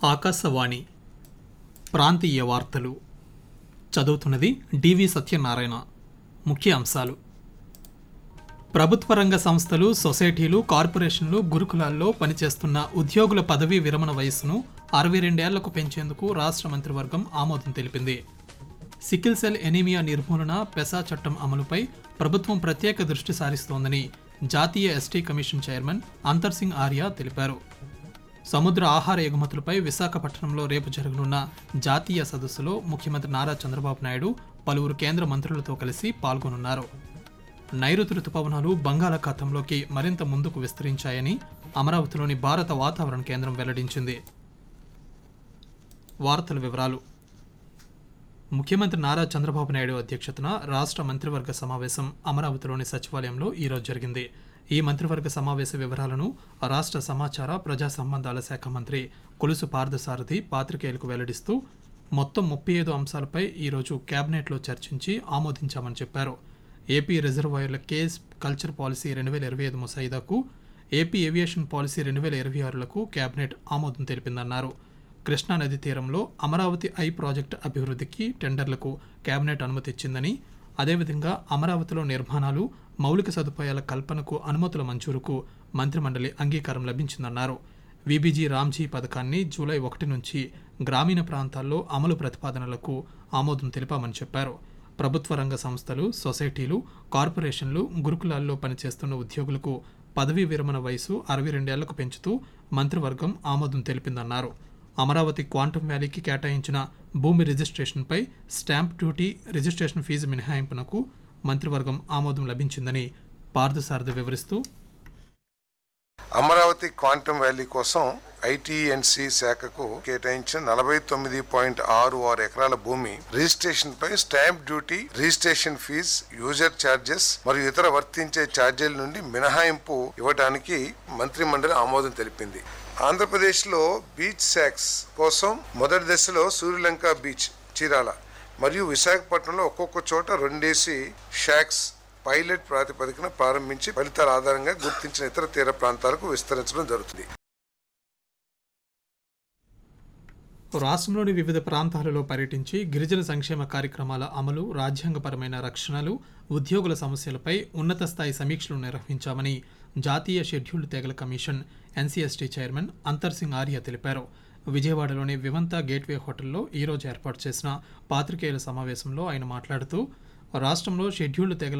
ఆకాశవాణి ప్రాంతీయ వార్తలు చదువుతున్నది డివి సత్యనారాయణ ముఖ్య అంశాలు ప్రభుత్వ రంగ సంస్థలు సొసైటీలు కార్పొరేషన్లు గురుకులాల్లో పనిచేస్తున్న ఉద్యోగుల పదవీ విరమణ వయస్సును అరవై రెండేళ్లకు పెంచేందుకు రాష్ట్ర మంత్రివర్గం ఆమోదం తెలిపింది సికిల్ సెల్ ఎనీమియా నిర్మూలన పెసా చట్టం అమలుపై ప్రభుత్వం ప్రత్యేక దృష్టి సారిస్తోందని జాతీయ ఎస్టీ కమిషన్ చైర్మన్ అంతర్ సింగ్ ఆర్య తెలిపారు సముద్ర ఆహార ఎగుమతులపై విశాఖపట్నంలో రేపు జరగనున్న జాతీయ సదస్సులో ముఖ్యమంత్రి నారా చంద్రబాబు నాయుడు పలువురు కేంద్ర మంత్రులతో కలిసి పాల్గొనున్నారు నైరుతి రుతుపవనాలు బంగాళాఖాతంలోకి మరింత ముందుకు విస్తరించాయని అమరావతిలోని భారత వాతావరణ కేంద్రం వెల్లడించింది వార్తల వివరాలు ముఖ్యమంత్రి నారా చంద్రబాబు నాయుడు అధ్యక్షతన రాష్ట్ర మంత్రివర్గ సమావేశం అమరావతిలోని సచివాలయంలో ఈరోజు జరిగింది ఈ మంత్రివర్గ సమావేశ వివరాలను రాష్ట్ర సమాచార ప్రజా సంబంధాల శాఖ మంత్రి కొలుసు పార్థసారథి పాత్రికేయులకు వెల్లడిస్తూ మొత్తం ముప్పై ఐదు అంశాలపై ఈరోజు కేబినెట్లో చర్చించి ఆమోదించామని చెప్పారు ఏపీ రిజర్వాయర్ల కేస్ కల్చర్ పాలసీ రెండు వేల ఇరవై ఐదు ముసాయిదాకు ఏపీ ఏవియేషన్ పాలసీ రెండు వేల ఇరవై ఆరులకు కేబినెట్ ఆమోదం తెలిపిందన్నారు కృష్ణా నది తీరంలో అమరావతి ఐ ప్రాజెక్టు అభివృద్ధికి టెండర్లకు కేబినెట్ అనుమతి ఇచ్చిందని అదేవిధంగా అమరావతిలో నిర్మాణాలు మౌలిక సదుపాయాల కల్పనకు అనుమతుల మంజూరుకు మంత్రిమండలి అంగీకారం లభించిందన్నారు విబిజీ రామ్జీ పథకాన్ని జూలై ఒకటి నుంచి గ్రామీణ ప్రాంతాల్లో అమలు ప్రతిపాదనలకు ఆమోదం తెలిపామని చెప్పారు ప్రభుత్వ రంగ సంస్థలు సొసైటీలు కార్పొరేషన్లు గురుకులాల్లో పనిచేస్తున్న ఉద్యోగులకు పదవీ విరమణ వయసు అరవై రెండేళ్లకు పెంచుతూ మంత్రివర్గం ఆమోదం తెలిపిందన్నారు అమరావతి క్వాంటమ్ వ్యాలీకి కేటాయించిన భూమి రిజిస్ట్రేషన్పై స్టాంప్ డ్యూటీ రిజిస్ట్రేషన్ ఫీజు మినహాయింపునకు మంత్రివర్గం ఆమోదం లభించిందని పార్థసారథి వివరిస్తూ అమరావతి క్వాంటమ్ వ్యాలీ కోసం ఐటీఎన్సీ శాఖకు కేటాయించిన నలభై తొమ్మిది పాయింట్ ఆరు ఆరు ఎకరాల భూమి రిజిస్ట్రేషన్ పై stamp duty registration fee user charges మరియు ఇతర వర్తించే ఛార్జీల నుండి మినహాయింపు ఇవ్వడానికి మంత్రి మండలి ఆమోదం తెలిపింది ఆంధ్రప్రదేశ్ లో బీచ్ శాక్స్ కోసం మొదటి దశలో సూర్యలంక బీచ్ చీరాల మరియు విశాఖపట్నంలో ఒక్కొక్క చోట రెండేసి షాక్స్ పైలట్ ప్రాతిపదికన ప్రారంభించి ఫలితాల ఆధారంగా గుర్తించిన ఇతర తీర ప్రాంతాలకు విస్తరించడం జరుగుతుంది రాష్ట్రంలోని వివిధ ప్రాంతాలలో పర్యటించి గిరిజన సంక్షేమ కార్యక్రమాల అమలు రాజ్యాంగపరమైన రక్షణలు ఉద్యోగుల సమస్యలపై ఉన్నత స్థాయి సమీక్షలు నిర్వహించామని జాతీయ షెడ్యూల్డ్ తెగల కమిషన్ ఎన్సీఎస్టీ చైర్మన్ అంతర్ సింగ్ ఆర్య తెలిపారు విజయవాడలోని వివంత గేట్వే హోటల్లో ఈరోజు ఏర్పాటు చేసిన పాత్రికేయుల సమావేశంలో ఆయన మాట్లాడుతూ రాష్ట్రంలో షెడ్యూల్డ్ తెగల